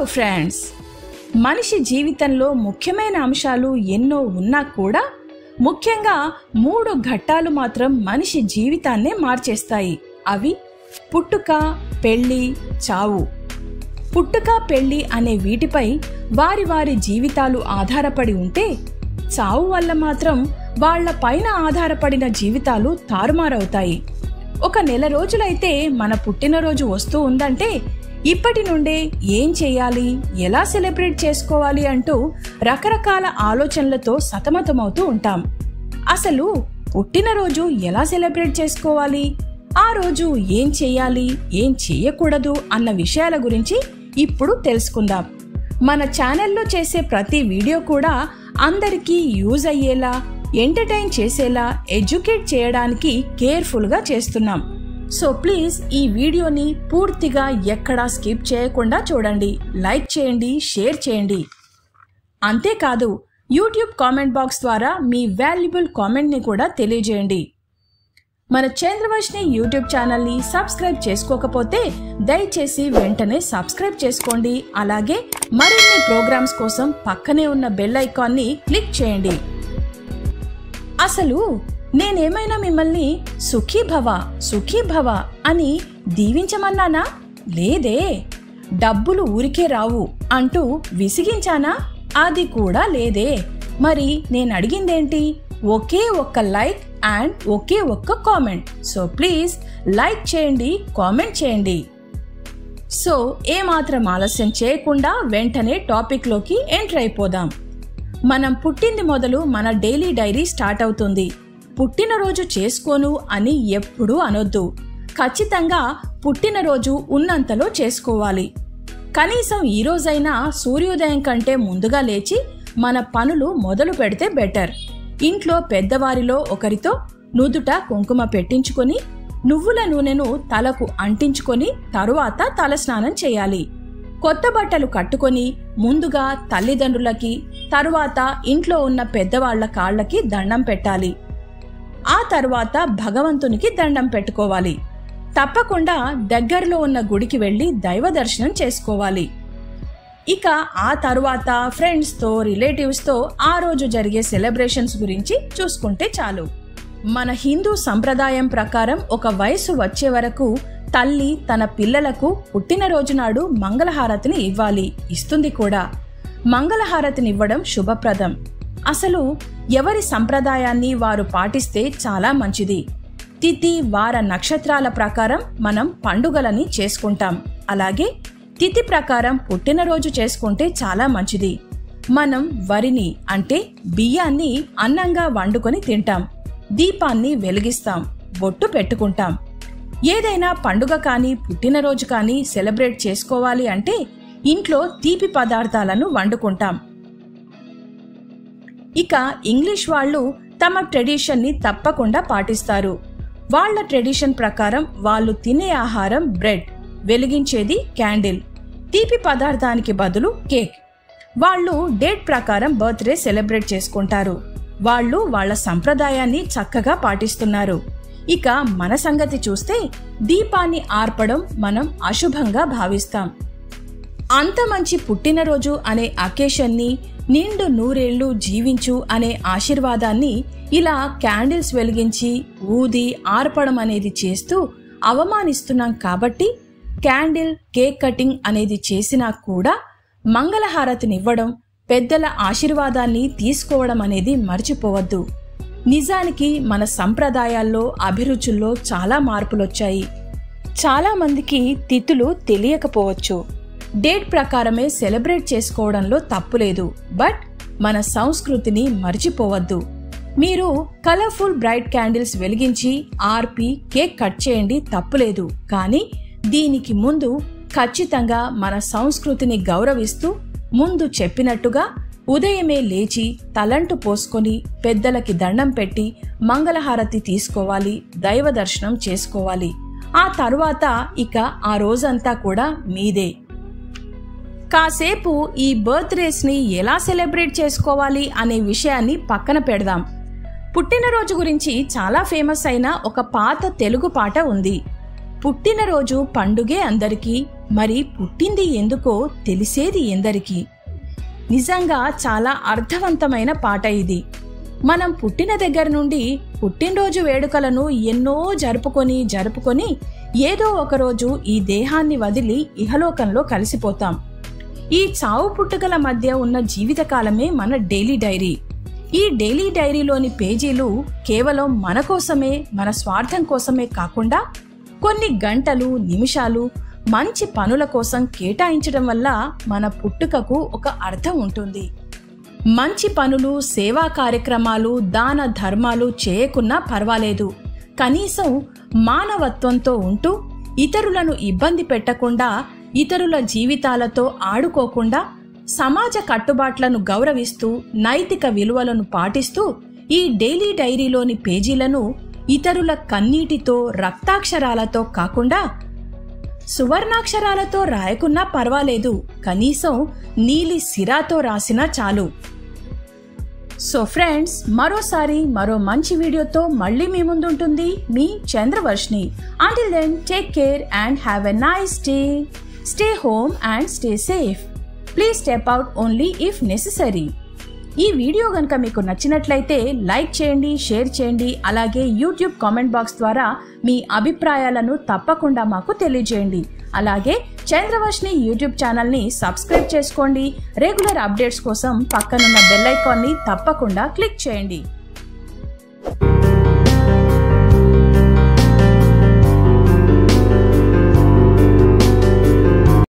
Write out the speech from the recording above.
friends మనిషి జీవితంలో ముఖ్యమైన అంశాలు ఎన్నో ఉన్నా కూడా ముఖ్యంగా మూడు ఘట్టాలు మాత్రం మనిషి జీవితాన్నే మార్చేస్తాయి అవి పుట్టుక పెళ్లి చావు పుట్టుక పెళ్లి అనే వీటిపై వారి వారి జీవితాలు ఆధారపడి ఉంటే చావు వల్ల మాత్రం వాళ్ళ పైన ఆధారపడిన జీవితాలు తారుమారవుతాయి ఒక నెల రోజులైతే మన పుట్టినరోజు వస్తూ ఉందంటే ఇప్పటి నుండే ఏం చేయాలి ఎలా సెలబ్రేట్ చేసుకోవాలి అంటూ రకరకాల ఆలోచనలతో సతమతమవుతూ ఉంటాం అసలు పుట్టినరోజు ఎలా సెలబ్రేట్ చేసుకోవాలి ఆ రోజు ఏం చేయాలి ఏం చేయకూడదు అన్న విషయాల గురించి ఇప్పుడు తెలుసుకుందాం మన ఛానల్లో చేసే ప్రతి వీడియో కూడా అందరికీ యూజ్ అయ్యేలా ఎంటర్టైన్ చేసేలా ఎడ్యుకేట్ చేయడానికి కేర్ఫుల్గా చేస్తున్నాం సో ప్లీజ్ ఈ వీడియోని పూర్తిగా ఎక్కడా స్కిప్ చేయకుండా చూడండి లైక్ చేయండి షేర్ చేయండి అంతేకాదు యూట్యూబ్ కామెంట్ బాక్స్ ద్వారా మీ వాల్యుబుల్ కామెంట్ని కూడా తెలియజేయండి మన చంద్రవష్ని యూట్యూబ్ ఛానల్ని సబ్స్క్రైబ్ చేసుకోకపోతే దయచేసి వెంటనే సబ్స్క్రైబ్ చేసుకోండి అలాగే మరిన్ని ప్రోగ్రామ్స్ కోసం పక్కనే ఉన్న బెల్ ఐకాన్ని క్లిక్ చేయండి అసలు నేనేమైనా మిమ్మల్ని సుఖీ భవ సుఖీ భవ అని దీవించమన్నానా లేదే డబ్బులు ఊరికే రావు అంటూ విసిగించానా అది కూడా లేదే మరి నేను అడిగిందేంటి ఒకే ఒక్క లైక్ అండ్ ఒకే ఒక్క కామెంట్ సో ప్లీజ్ లైక్ చేయండి కామెంట్ చేయండి సో ఏమాత్రం ఆలస్యం చేయకుండా వెంటనే టాపిక్లోకి ఎంటర్ అయిపోదాం మనం పుట్టింది మొదలు మన డైలీ డైరీ స్టార్ట్ అవుతుంది పుట్టినరోజు చేసుకోను అని ఎప్పుడూ అనొద్దు ఖచ్చితంగా పుట్టినరోజు ఉన్నంతలో చేసుకోవాలి కనీసం ఈ రోజైనా సూర్యోదయం కంటే ముందుగా లేచి మన పనులు మొదలు పెడితే బెటర్ ఇంట్లో పెద్దవారిలో ఒకరితో నుదుట కుంకుమ పెట్టించుకొని నువ్వుల నూనెను తలకు అంటించుకొని తరువాత తలస్నానం చేయాలి కొత్త బట్టలు కట్టుకొని ముందుగా తల్లిదండ్రులకి తరువాత ఇంట్లో ఉన్న పెద్దవాళ్ల కాళ్ళకి దండం పెట్టాలి ఆ తరువాత భగవంతునికి దండం పెట్టుకోవాలి తప్పకుండా దగ్గరలో ఉన్న గుడికి వెళ్లి దైవ దర్శనం చేసుకోవాలి ఇక ఆ తరువాత ఫ్రెండ్స్తో రిలేటివ్స్తో ఆ రోజు జరిగే సెలబ్రేషన్స్ గురించి చూసుకుంటే చాలు మన హిందూ సంప్రదాయం ప్రకారం ఒక వయసు వచ్చే వరకు తల్లి తన పిల్లలకు పుట్టినరోజు నాడు మంగళహారతిని ఇవ్వాలి ఇస్తుంది కూడా మంగళహారతినివ్వడం శుభప్రదం అసలు ఎవరి సంప్రదాయాన్ని వారు పాటిస్తే చాలా మంచిది తిథి వార నక్షత్రాల ప్రకారం మనం పండుగలని చేసుకుంటాం అలాగే తిథి ప్రకారం పుట్టినరోజు చేసుకుంటే చాలా మంచిది మనం వరిని అంటే బియ్యాన్ని అన్నంగా వండుకొని తింటాం దీపాన్ని వెలిగిస్తాం బొట్టు పెట్టుకుంటాం ఏదైనా పండుగ కానీ పుట్టినరోజు కానీ సెలబ్రేట్ చేసుకోవాలి అంటే ఇంట్లో తీపి పదార్థాలను వండుకుంటాం ఇక ఇంగ్లీష్ వాళ్ళు తమ ట్రెడిషన్ని తప్పకుండా పాటిస్తారు వాళ్ళ ట్రెడిషన్ ప్రకారం వాళ్ళు తినే ఆహారం బ్రెడ్ వెలిగించేది క్యాండిల్ తీపి పదార్థానికి బదులు కేక్ వాళ్ళు డేట్ ప్రకారం బర్త్డే సెలబ్రేట్ చేసుకుంటారు వాళ్ళు వాళ్ళ సంప్రదాయాన్ని చక్కగా పాటిస్తున్నారు ఇక మన సంగతి చూస్తే దీపాన్ని ఆర్పడం మనం అశుభంగా భావిస్తాం అంత మంచి పుట్టినరోజు అనే అకేషన్ని నిండు నూరేళ్లు జీవించు అనే ఆశీర్వాదాన్ని ఇలా క్యాండిల్స్ వెలిగించి ఊది ఆర్పడం అనేది చేస్తూ అవమానిస్తున్నాం కాబట్టి క్యాండిల్ కేక్ కటింగ్ అనేది చేసినా కూడా మంగళహారతినివ్వడం పెద్దల ఆశీర్వాదాన్ని తీసుకోవడం అనేది మర్చిపోవద్దు నిజానికి మన సంప్రదాయాల్లో అభిరుచుల్లో చాలా మార్పులొచ్చాయి చాలా మందికి తిథులు తెలియకపోవచ్చు డేట్ ప్రకారమే సెలబ్రేట్ చేసుకోవడంలో తప్పులేదు బట్ మన సంస్కృతిని మర్చిపోవద్దు మీరు కలర్ఫుల్ బ్రైట్ క్యాండిల్స్ వెలిగించి ఆర్పి కేక్ కట్ చేయండి తప్పులేదు కానీ దీనికి ముందు ఖచ్చితంగా మన సంస్కృతిని గౌరవిస్తూ ముందు చెప్పినట్టుగా ఉదయమే లేచి తలంటు పోసుకొని పెద్దలకి దండం పెట్టి మంగళహారతి తీసుకోవాలి దైవ దర్శనం చేసుకోవాలి ఆ తరువాత ఇక ఆ రోజంతా కూడా మీదే కాసేపు ఈ బర్త్డేస్ని ఎలా సెలబ్రేట్ చేసుకోవాలి అనే విషయాన్ని పక్కన పెడదాం పుట్టినరోజు గురించి చాలా ఫేమస్ అయిన ఒక పాత తెలుగు పాట ఉంది పుట్టినరోజు పండుగే అందరికీ మరి పుట్టింది ఎందుకో తెలిసేది ఎందరికీ నిజంగా చాలా అర్థవంతమైన పాట ఇది మనం పుట్టిన దగ్గర నుండి పుట్టినరోజు వేడుకలను ఎన్నో జరుపుకొని జరుపుకొని ఏదో ఒకరోజు ఈ దేహాన్ని వదిలి ఇహలోకంలో కలిసిపోతాం ఈ చావు పుట్టుకల మధ్య ఉన్న జీవితకాలమే మన డైలీ డైరీ ఈ డైలీ డైరీలోని పేజీలు కేవలం మన కోసమే మన స్వార్థం కోసమే కాకుండా కొన్ని గంటలు నిమిషాలు మంచి పనుల కోసం కేటాయించడం వల్ల మన పుట్టుకకు ఒక అర్థం ఉంటుంది మంచి పనులు సేవా కార్యక్రమాలు దాన ధర్మాలు చేయకున్నా పర్వాలేదు కనీసం మానవత్వంతో ఉంటూ ఇతరులను ఇబ్బంది పెట్టకుండా ఇతరుల జీవితాలతో ఆడుకోకుండా సమాజ కట్టుబాట్లను గౌరవిస్తూ నైతిక విలువలను పాటిస్తూ ఈ డైలీ డైరీలోని పేజీలను ఇతరుల కన్నీటితో రక్తాక్షరాలతో కాకుండా సువర్ణాక్షరాలతో రాయకున్నా పర్వాలేదు కనీసం నీలి సిరాతో రాసినా చాలు సో ఫ్రెండ్స్ మరోసారి మరో మంచి వీడియోతో మళ్ళీ మీ ముందుంటుంది మీ Chandravarshini until then take care and have a nice day stay home and stay safe please step out only if necessary ఈ వీడియో కనుక మీకు నచ్చినట్లయితే లైక్ చేయండి షేర్ చేయండి అలాగే యూట్యూబ్ కామెంట్ బాక్స్ ద్వారా మీ అభిప్రాయాలను తప్పకుండా మాకు తెలియజేయండి అలాగే చంద్రవర్షిని యూట్యూబ్ ఛానల్ని సబ్స్క్రైబ్ చేసుకోండి రెగ్యులర్ అప్డేట్స్ కోసం పక్కనున్న బెల్ ఐకాన్ని తప్పకుండా క్లిక్ చేయండి